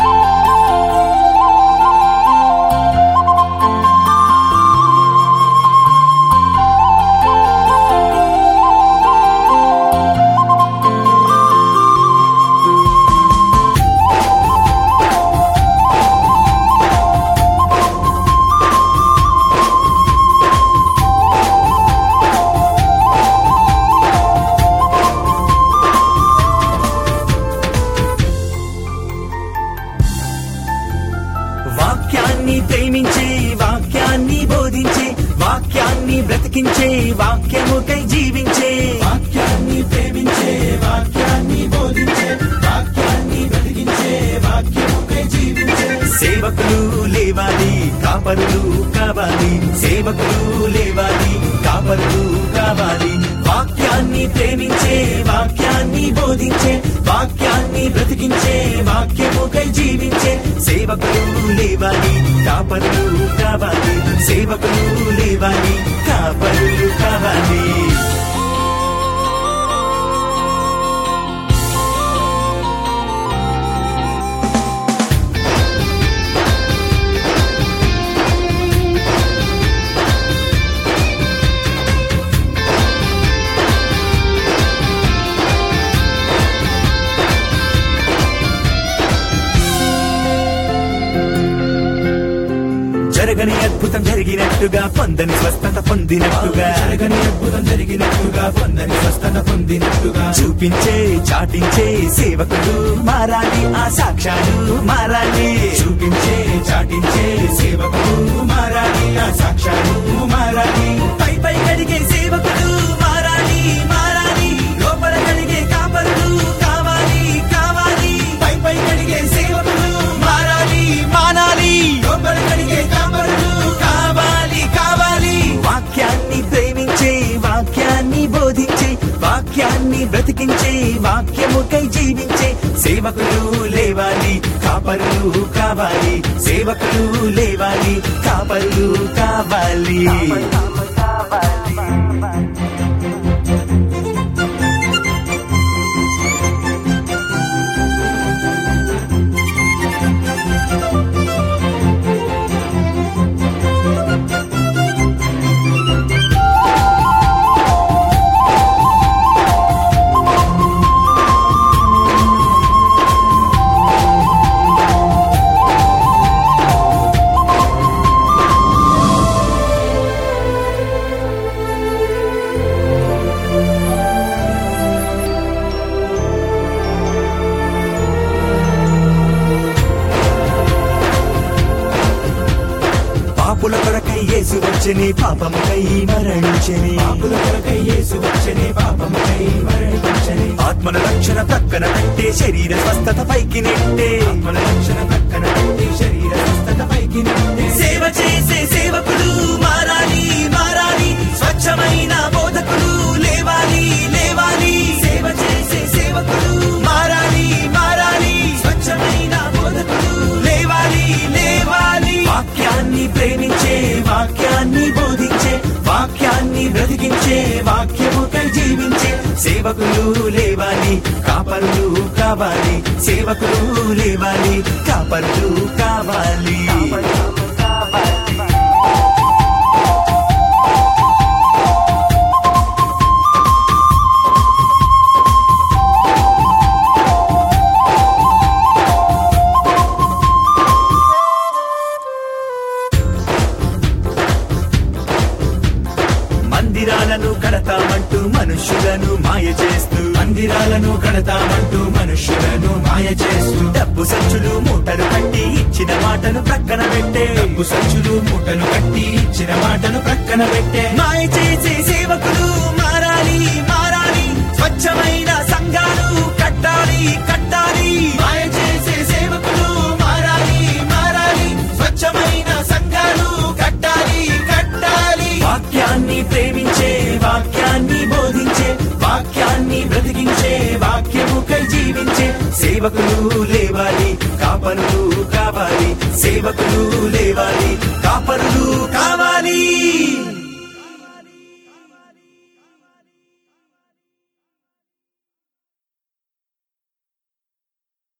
వాక్యాన్ని ప్రేమించే వాక్యాన్ని బోధించే వాక్యాన్ని బ్రతికించే వాక్యముకై జీవించే వాక్యాన్ని ప్రేమించే వాక్యాన్ని బోధించే వాక్యాన్ని బ్రతికించే వాక్యముకై జీవించే సేవకులు లేవాలి కాపరులు కావాలి సేవకులు లేవాలి కాపరులు కావాలి వాక్యాన్ని ప్రేమించే వాక్యాన్ని బోధించే వాక్యాన్ని బ్రతికించే వాక్యముకై జీవించే సేవకులు లేవాలి కాపరులు కావాలి సేవకులు లేవాలి కాపరులు కావాలి జరగని అద్భుతం జరిగినట్టుగా పొందని స్వస్థత పొందినట్టుగా జరగని అద్భుతం జరిగినట్టుగా పొందని స్వస్థత పొందినట్టుగా చూపించే చాటించే సేవకులు మారాలి ఆ సాక్ష్యాలు మారాలి చూపించే చాటించే సేవకులు మారాలి ఆ సాక్ష్యాలు మారాలి పై పై కడిగే సేవకులు మారాలి మారాలి లోపల కడిగే కాపరులు కావాలి కావాలి పై పై కడిగే సేవకులు మారాలి మానాలి లోపల కడిగే కాపరులు కావాలి కావాలి వాక్యాన్ని ప్రేమించే వాక్యాన్ని బోధించే వాక్యాన్ని బ్రతికించే వాక్యముకై జీవించే సేవకులు లేవాలి కాపరులు కావాలి సేవకులు లేవాలి కాపరులు కావాలి పాపుల కొరకై యేసు వచ్చని పాపముకై మరణించని పాపుల కొరకై యేసు వచ్చని పాపముకై మరణించని ఆత్మల రక్షణ ప్రక్కన పెట్టే శరీర స్వస్థత పైకి నెట్టే ఆత్మల రక్షణ పక్కన పెట్టి శరీర స్వస్థత పైకి నెట్టే సేవ చేసే సేవకులు మారాలి మారాలి స్వచ్ఛమైన బోధకులు లేవాలి లేవాలి సేవ చేసే సేవకులు మారాలి మారాలి స్వచ్ఛమైన బోధకులు లేవాలి లేవాలి వాక్యాన్ని ప్రేమించే వాక్యాన్ని బోధించే వాక్యాన్ని బ్రతికించే వాక్యముకై జీవించే సేవకులు లేవాలి కాపరులు కావాలి సేవకులు లేవాలి కాపరులు కావాలి మందిరాలను కడతామంటూ మనుషులను మాయ చేస్తూ మందిరాలను కడతామంటూ మనుష్యులను మాయ చేస్తూ డబ్బు సంచులు మూటలు కట్టి ఇచ్చిన మాటను ప్రక్కన పెట్టే డబ్బు సంచులు మూటలు కట్టి ఇచ్చిన మాటను ప్రక్కన పెట్టే మాయ చేసే సేవకులు మారాలి మారాలి స్వచ్ఛమైన సంఘాలు కట్టాలి కట్టాలి మాయ చేసే సేవకులు మారాలి మారాలి స్వచ్ఛమైన సంఘాలు కట్టాలి కట్టాలి వాక్యాన్ని ప్రేమించే వాక్యాన్ని బోధించే వాక్యాన్ని బ్రతికించే వాక్యముకై జీవించే సేవకులు లేవాలి కాపరులు కావాలి సేవకులు లేవాలి కాపరులు కావాలి